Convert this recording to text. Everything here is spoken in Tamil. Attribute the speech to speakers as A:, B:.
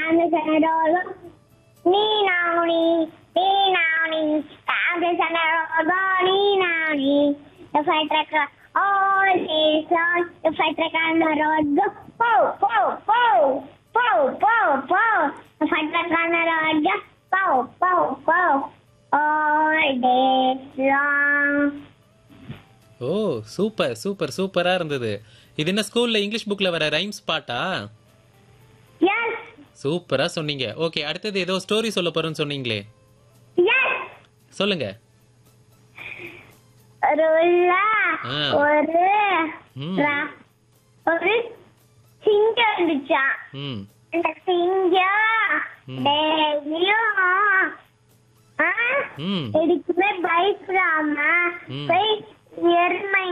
A: Camels and a roll. Nee, now, nee. Nee, now, nee. Camels and a roll. Nee, now, nee. The fire truck all day long. The fire truck on the road go. Pow, pow, pow. Pow, pow, pow. The fire truck on the road go. Pow, pow, pow. All day long.
B: ஓ சூப்பர் சூப்பர் சூப்பரா இருந்தது இது என்ன ஸ்கூல்ல இங்கிலீஷ் புக்ல வர ரைம்ஸ் பாட்டா
A: Yes,
B: சூப்பரா சொன்னீங்க ஓகே அடுத்தது ஏதோ ஸ்டோரி சொல்ல போறேன்னு சொன்னீங்களே
A: yes.
B: சொல்லுங்க
A: ருல்லா
B: ஆ.
A: ஒரு
B: ம்.
A: ரா- ஒரு சிங்கம் இருந்துச்சான்
B: ம்
A: அந்த சிங்கம்
B: ம்.
A: டெய்லியும் ஆ,
B: ம்
A: எதுக்குமே பயப்படாம
B: ம்.
A: போய் எருமை